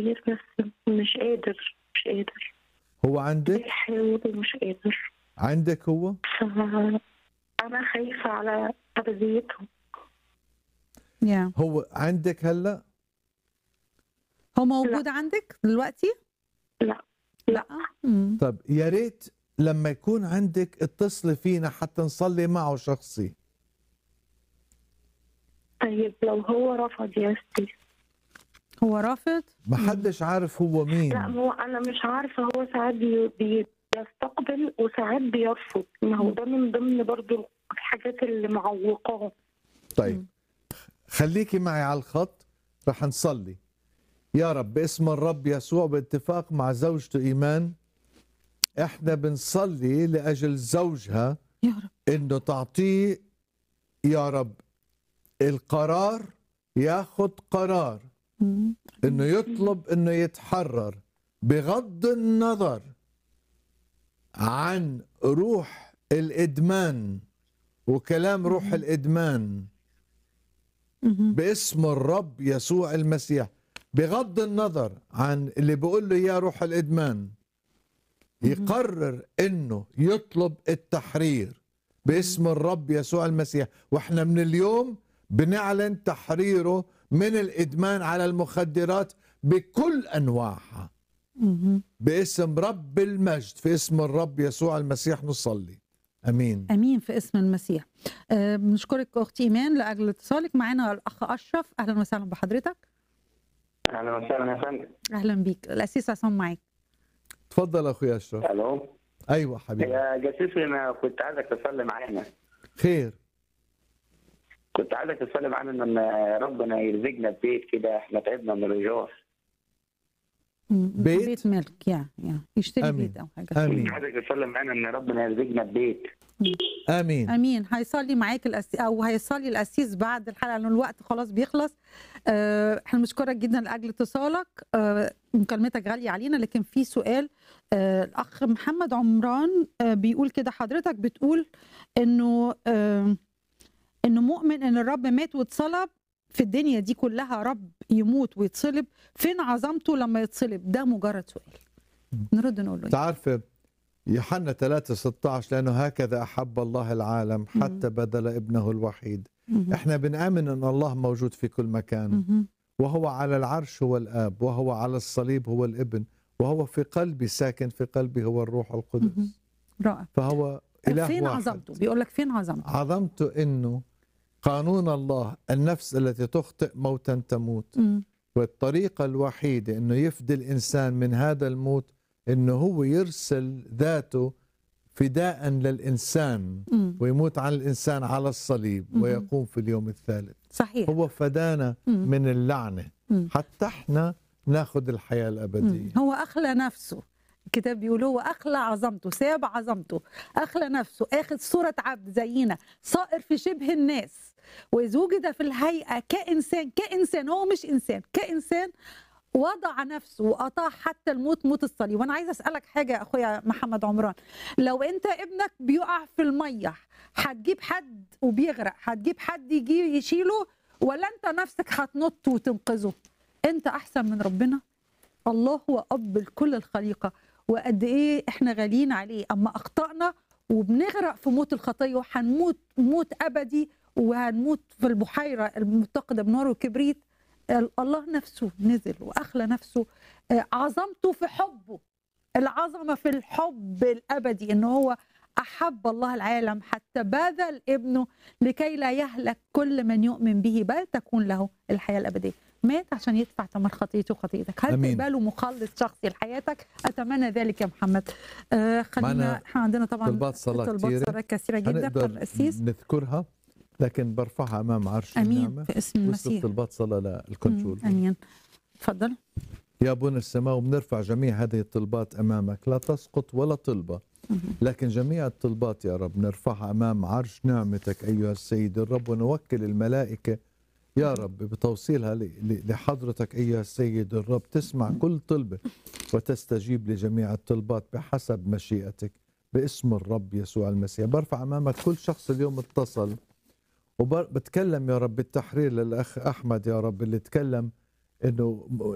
كتير بس مش قادر مش قادر هو عندك بيحاول ومش قادر عندك هو فأنا خايفة على أبديته يا هو عندك هلا هو موجود عندك دلوقتي؟ لا لا مم. طب يا ريت لما يكون عندك اتصلي فينا حتى نصلي معه شخصي طيب لو هو رفض يا ستي هو رافض؟ ما حدش عارف هو مين لا هو أنا مش عارفة هو ساعات بي- بي- بيستقبل وساعات بيرفض ما هو ده من ضمن برضو الحاجات اللي معوقاه طيب خليكي معي على الخط رح نصلي يا رب باسم الرب يسوع باتفاق مع زوجته ايمان احنا بنصلي لاجل زوجها يا رب انه تعطيه يا رب القرار ياخذ قرار مم. انه يطلب انه يتحرر بغض النظر عن روح الادمان وكلام روح الادمان مم. باسم الرب يسوع المسيح بغض النظر عن اللي بيقول له يا روح الادمان يقرر انه يطلب التحرير باسم الرب يسوع المسيح واحنا من اليوم بنعلن تحريره من الادمان على المخدرات بكل انواعها مم. باسم رب المجد في اسم الرب يسوع المسيح نصلي امين امين في اسم المسيح آه، بنشكرك اختي ايمان لاجل اتصالك معنا الاخ اشرف اهلا وسهلا بحضرتك اهلا وسهلا يا فندم اهلا بيك الاسيس عصام معاك تفضل اخوي اشرف الو ايوه حبيبي يا جاسوس انا كنت عايزك تصلي معانا خير كنت عايزك تصلي معانا ان ربنا يرزقنا ببيت كده احنا تعبنا من الايجار مم. بيت؟ بيت ملك يا يا يشتري آمين. بيت او حاجه امين كنت عايزك تصلي معانا ان ربنا يرزقنا ببيت امين امين هيصلي معاك الأسي... او هيصلي الاسيس بعد الحلقه لان الوقت خلاص بيخلص آه، احنا بنشكرك جدا لاجل اتصالك آه، مكالمتك غاليه علينا لكن في سؤال آه، الاخ محمد عمران آه، بيقول كده حضرتك بتقول انه آه، انه مؤمن ان الرب مات واتصلب في الدنيا دي كلها رب يموت ويتصلب فين عظمته لما يتصلب ده مجرد سؤال نرد نقول له إيه؟ تعرف يوحنا 3 16 لانه هكذا احب الله العالم حتى بذل ابنه الوحيد مهم. احنا بنآمن ان الله موجود في كل مكان مهم. وهو على العرش هو الاب وهو على الصليب هو الابن وهو في قلبي ساكن في قلبي هو الروح مهم. القدس رائع فهو اله فين واحد عظمته بيقول لك فين عظمته عظمته انه قانون الله النفس التي تخطئ موتا تموت مم. والطريقة الوحيدة انه يفدي الانسان من هذا الموت انه هو يرسل ذاته فداء للانسان مم. ويموت عن الانسان على الصليب مهم. ويقوم في اليوم الثالث صحيح هو فدانا مم. من اللعنة مم. حتى احنا ناخذ الحياة الأبدية مم. هو أخلى نفسه الكتاب بيقول هو أخلى عظمته ساب عظمته أخلى نفسه أخذ صورة عبد زينا صائر في شبه الناس وإذ وجد في الهيئة كإنسان كإنسان هو مش إنسان كإنسان وضع نفسه وأطاع حتى الموت موت الصليب وأنا عايزة أسألك حاجة يا أخويا محمد عمران لو أنت ابنك بيقع في المية هتجيب حد وبيغرق هتجيب حد يجي يشيله ولا أنت نفسك هتنط وتنقذه أنت أحسن من ربنا الله هو اب لكل الخليقه وقد ايه احنا غاليين عليه اما اخطانا وبنغرق في موت الخطيه وهنموت موت ابدي وهنموت في البحيره المتقده بنار وكبريت ال- الله نفسه نزل واخلى نفسه آه، عظمته في حبه العظمه في الحب الابدي ان هو احب الله العالم حتى بذل ابنه لكي لا يهلك كل من يؤمن به بل تكون له الحياه الابديه مات عشان يدفع ثمن خطيته وخطيتك هل أمين. تقبله مخلص شخصي لحياتك اتمنى ذلك يا محمد آه خلينا معنا احنا عندنا طبعا طلبات صلاة طلبات كثيرة صلاه كثيره جدا هنقدر القسيس نذكرها لكن برفعها أمام عرش امين النعمة في اسم وصلت المسيح طلبات صلاة للكنترول مم. امين تفضل يا أبونا السماء وبنرفع جميع هذه الطلبات أمامك لا تسقط ولا طلبة مم. لكن جميع الطلبات يا رب نرفعها أمام عرش نعمتك أيها السيد الرب ونوكل الملائكة يا رب بتوصيلها ل- ل- لحضرتك أيها السيد الرب تسمع كل طلبة وتستجيب لجميع الطلبات بحسب مشيئتك باسم الرب يسوع المسيح برفع أمامك كل شخص اليوم اتصل وبتكلم يا رب بالتحرير للأخ أحمد يا رب اللي تكلم انه